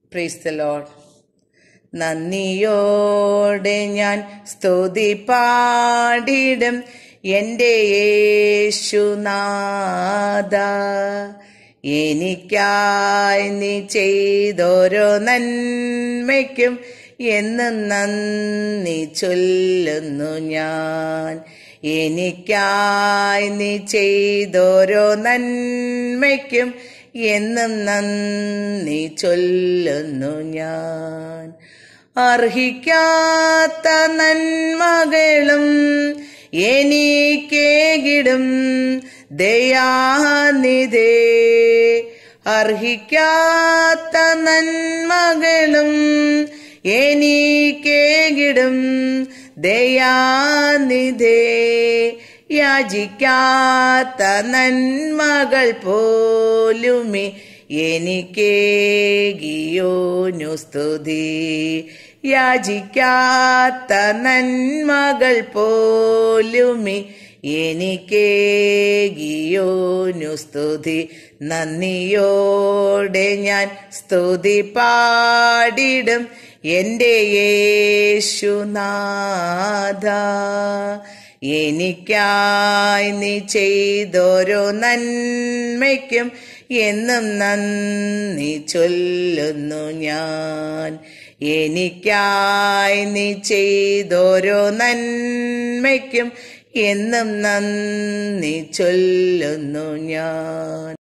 praise the load നന്ദിയോടെ ഞാൻ സ്തുതി പാടിടും എൻ്റെ യേശുനാഥ എനിക്കായി നീ ചെയ്തോരോ നന്മയ്ക്കും എന്നും നന്ദി ചൊല്ലുന്നു ഞാൻ എനിക്കായി നീ ചെയ്തോരോ നന്മയ്ക്കും എന്നും നന്ദി ചൊല്ലുന്നു ഞാൻ അർഹിക്കാത്ത നന്മകളും എനിക്കേകിടും ദയാനിധേ അർഹിക്കാത്ത നന്മകളും എനിക്കേകിടും ദയാനിധേ യാചിക്കാത്ത നന്മകൾ പോലുമേ എനിക്കേകിയോനു സ്തുതി യാചിക്കാത്ത നന്മകൾ പോലുമേ എനിക്കേകിയോനു സ്തുതി നന്ദിയോടെ ഞാൻ സ്തുതി പാടിടും എൻ്റെ യേശുനാഥ എനിക്കായി നീ ചെയ്തോരോ നന്മയ്ക്കും എന്നും നന്ദി ചൊല്ലുന്നു ഞാൻ എനിക്കായി നീ ചെയ്തോരോ നന്മയ്ക്കും എന്നും നന്ദി ചൊല്ലുന്നു ഞാൻ